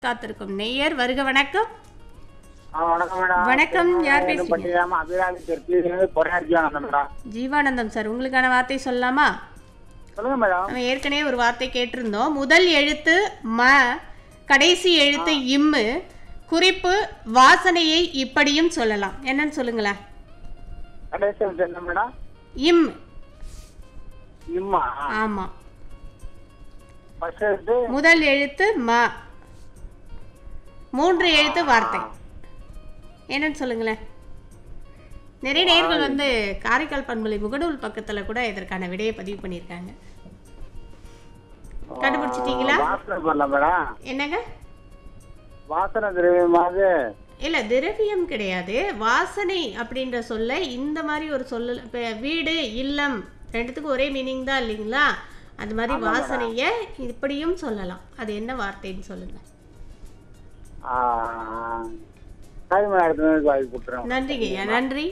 காத்திருக்கும் நேயர் வருக வணக்கம் ஆ, வணக்கம் மேடம் வணக்கம், யார் பேசுறீங்க? பட்டியலாம அபிராமி தெற்கு பொறையாட்சியானந்தம் மேடம் ஜீவானந்தம் சார் உங்களுக்கான வார்த்தை சொல்லலாமா சொல்லுங்க மேடம் நம்ம ஏற்கனவே ஒரு வார்த்தை கேட்டிருந்தோம் முதல் எழுத்து ம கடைசி எழுத்து இம்மு குறிப்பு வாசனையை இப்படியும் சொல்லலாம் என்னன்னு சொல்லுங்களேன் கடைசி எழுத்து என்ன மேடம் இம் இம்மா ஆமா ஃபர்ஸ்ட் எழுத்து முதல் எழுத்து ம மூன்று எழுத்து வார்த்தை என்னன்னு சொல்லுங்களேன் நிறைய நேர்கள் வந்து காரைக்கால் பண்பலை முகநூல் பக்கத்துல கூட இதற்கான விடையை பதிவு பண்ணியிருக்காங்க கண்டுபிடிச்சிட்டீங்களா வாசனை பண்ணலாம் மேடம் என்னங்க வாசனை திரவியமாவது இல்ல திரவியம் கிடையாது வாசனை அப்படின்ற சொல்ல இந்த மாதிரி ஒரு சொல்ல இப்ப வீடு இல்லம் ரெண்டுத்துக்கும் ஒரே மீனிங் தான் இல்லைங்களா அந்த மாதிரி வாசனைய இப்படியும் சொல்லலாம் அது என்ன வார்த்தைன்னு சொல்லுங்க சரி மேடம் அடுத்த நாள் வாங்கி கொடுத்துறேன் நன்றிங்க ஐயா நன்றி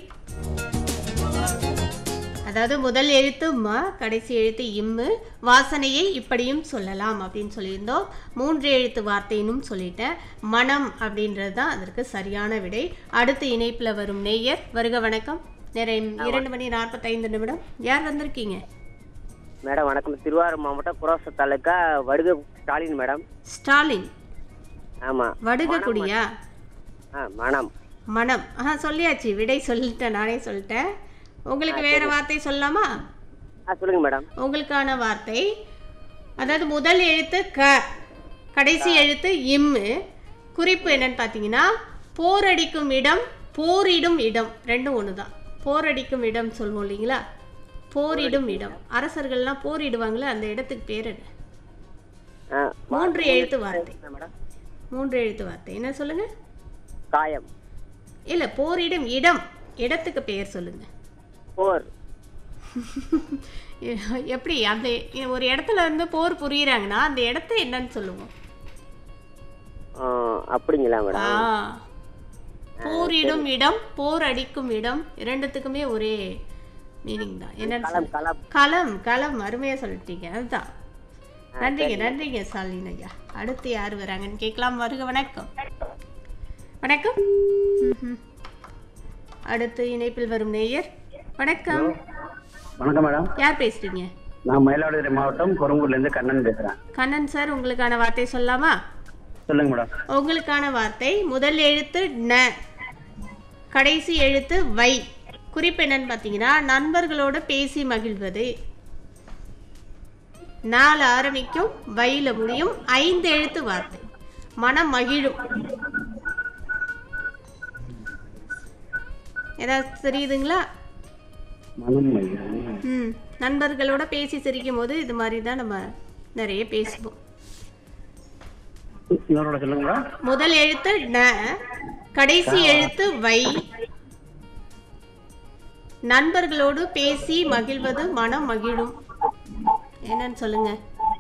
அதாவது முதல் எழுத்து ம கடைசி எழுத்து இம்மு வாசனையை இப்படியும் சொல்லலாம் அப்படின்னு சொல்லியிருந்தோம் மூன்று எழுத்து வார்த்தையினும் சொல்லிட்டேன் மனம் அப்படின்றது தான் அதற்கு சரியான விடை அடுத்த இணைப்பில் வரும் நேயர் வருக வணக்கம் நிறைய இரண்டு மணி நாற்பத்தைந்து நிமிடம் யார் வந்திருக்கீங்க மேடம் வணக்கம் திருவாரூர் மாவட்டம் குரோச தாலுக்கா வடுக ஸ்டாலின் மேடம் ஸ்டாலின் ஆமாம் வடுகக்குடியா ஆ மனம் மனம் ஆ சொல்லியாச்சு விடை சொல்லிட்டேன் நானே சொல்லிட்டேன் உங்களுக்கு வேற வார்த்தை சொல்லலாமா ஆ சொல்லுங்கள் மேடம் உங்களுக்கான வார்த்தை அதாவது முதல் எழுத்து க கடைசி எழுத்து இம்மு குறிப்பு என்னன்னு பார்த்தீங்கன்னா போரடிக்கும் இடம் போரிடும் இடம் ரெண்டும் ஒன்று தான் போரடிக்கும் இடம் சொல்லுவோம் இல்லைங்களா போரிடும் இடம் அரசர்கள்லாம் போரிடுவாங்களே அந்த இடத்துக்கு பேர் என்ன ஆ மூன்று எழுத்து வார்த்தை என்ன மேடம் மூன்று எழுத்து வார்த்தை என்ன சொல்லுங்க காயம் இல்லை போரிடும் இடம் இடத்துக்கு பெயர் சொல்லுங்க போர் எப்படி அந்த ஒரு இடத்துல இருந்து போர் புரியுறாங்கன்னா அந்த இடத்த என்னன்னு சொல்லுவோம் ஆ, அப்படிங்களா மேடம் ஆ. போரிடும் இடம் போர் அடிக்கும் இடம் இரண்டுத்துக்குமே ஒரே மீனிங் தான் என்னன்னு களம் சொல்லு- களம் களம் களம் அருமையா சொல்லிட்டீங்க அதுதான் நன்றிங்க நன்றிங்க சாலின் ஐயா அடுத்து யார் வராங்கன்னு கேட்கலாம் வருக வணக்கம் வணக்கம் ம்ஹும். அடுத்து இணைப்பில் வரும் நேயர் வணக்கம் வணக்கம் மேடம் யார் பேசுறீங்க நான் மயிலாடுதுறை மாவட்டம் கொரம்பூர்ல இருந்து கண்ணன் பேசுறேன் கண்ணன் சார் உங்களுக்கான வார்த்தை சொல்லலாமா சொல்லுங்க மேடம் உங்களுக்கான வார்த்தை முதல் எழுத்து ந கடைசி எழுத்து வை குறிப்பு என்னன்னு பார்த்தீங்கன்னா நண்பர்களோடு பேசி மகிழ்வது நாலு ஆரம்பிக்கும் வையில முடியும் ஐந்து எழுத்து வார்த்தை மனம் மகிழும் ஏதாவது தெரியுதுங்களா மனம் ம் நண்பர்களோட பேசி சிரிக்கும் போது இது மாதிரி தான் நம்ம நிறைய பேசுவோம் இன்னொரு சொல்லுங்க மேடம் முதல் எழுத்து ந கடைசி எழுத்து வை நண்பர்களோடு பேசி மகிழ்வது மனம் மகிழும் என்னன்னு சொல்லுங்க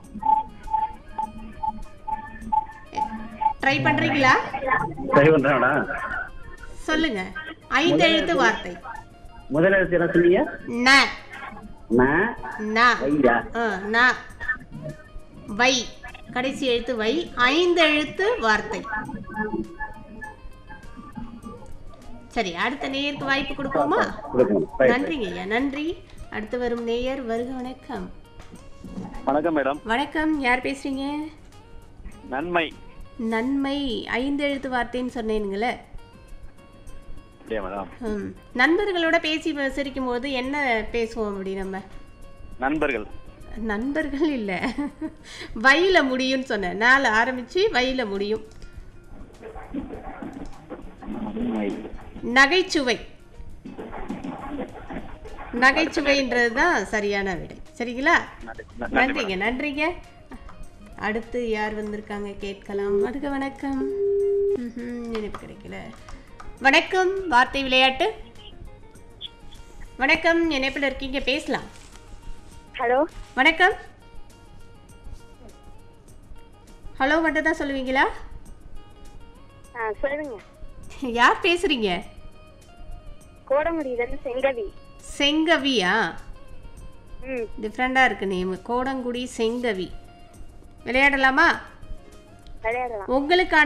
ட்ரை பண்றீங்களா சரி பண்றேன் மேடம் சொல்லுங்க ஐந்து எழுத்து வார்த்தை முதல் எழுத்து என்ன சொன்னீங்க ந நான் ந ஐயா ஆ, ந வை கடைசி எழுத்து வை ஐந்து எழுத்து வார்த்தை சரி அடுத்த நேயருக்கு வாய்ப்பு கொடுப்போமா கொடுக்கணும் Right. நன்றிங்க ஐயா நன்றி அடுத்து வரும் நேயர் வருக வணக்கம் வணக்கம் மேடம் வணக்கம் யார் பேசுறீங்க நன்மை நன்மை ஐந்து எழுத்து வார்த்தைன்னு சொன்னேனுங்களே அப்படியா மேடம் ம். நண்பர்களோட பேசி சிரிக்கும் போது என்ன பேசுவோம் அப்படி நம்ம நண்பர்கள் நண்பர்கள் இல்ல வயில முடியும்னு சொன்னேன் நாலு ஆரம்பிச்சு வயில முடியும் நகைச்சுவை நகைச்சுவைன்றது தான் சரியான விடை சரிங்களா நன்றிங்க நன்றிங்க அடுத்து யார் வந்திருக்காங்க கேட்கலாம் வருக வணக்கம் ம்ஹும், நினைப்பு கிடைக்கல வணக்கம் வார்த்தை விளையாட்டு வணக்கம் இணைப்பில் இருக்கீங்க பேசலாம் ஹலோ வணக்கம் ஹலோ மட்டும் தான் சொல்லுவீங்களா ஆ சொல்லுங்க யார் பேசுறீங்க கோடமுடியிலேருந்து செங்கவி செங்கவியா ம் டிஃப்ரெண்டாக இருக்கு நேம் கோடங்குடி செங்கவி விளையாடலாமா விளையாடலாம் உங்களுக்கான